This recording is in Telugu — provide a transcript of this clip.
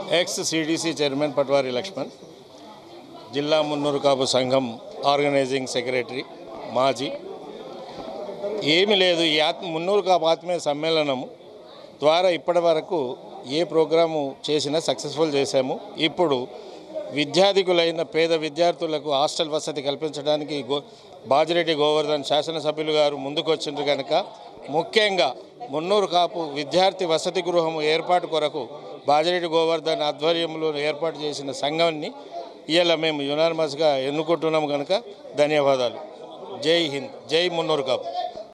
X CDC chairman Patwari Laxman జిల్లా మున్నూరు కాపు సంఘం ఆర్గనైజింగ్ సెక్రటరీ మాజీ ఏమి లేదు ఈ ఆత్మ మున్నూరు కాపు ఆత్మీయ సమ్మేళనము ద్వారా ఇప్పటి వరకు ఏ ప్రోగ్రాము చేసినా సక్సెస్ఫుల్ చేశాము ఇప్పుడు విద్యార్థికులైన పేద విద్యార్థులకు హాస్టల్ వసతి కల్పించడానికి గో బాజిరెడ్డి గోవర్ధన్ శాసనసభ్యులు గారు ముందుకు వచ్చిండ్రు కనుక ముఖ్యంగా మున్నూరు కాపు విద్యార్థి వసతి గృహం ఏర్పాటు కొరకు బాజిరెడ్డి గోవర్ధన్ ఆధ్వర్యంలో ఏర్పాటు చేసిన సంఘాన్ని ఇవాళ మేము యునానిమస్గా ఎన్నుకుంటున్నాము కనుక ధన్యవాదాలు జై హింద్ జై మున్నూరు కాపు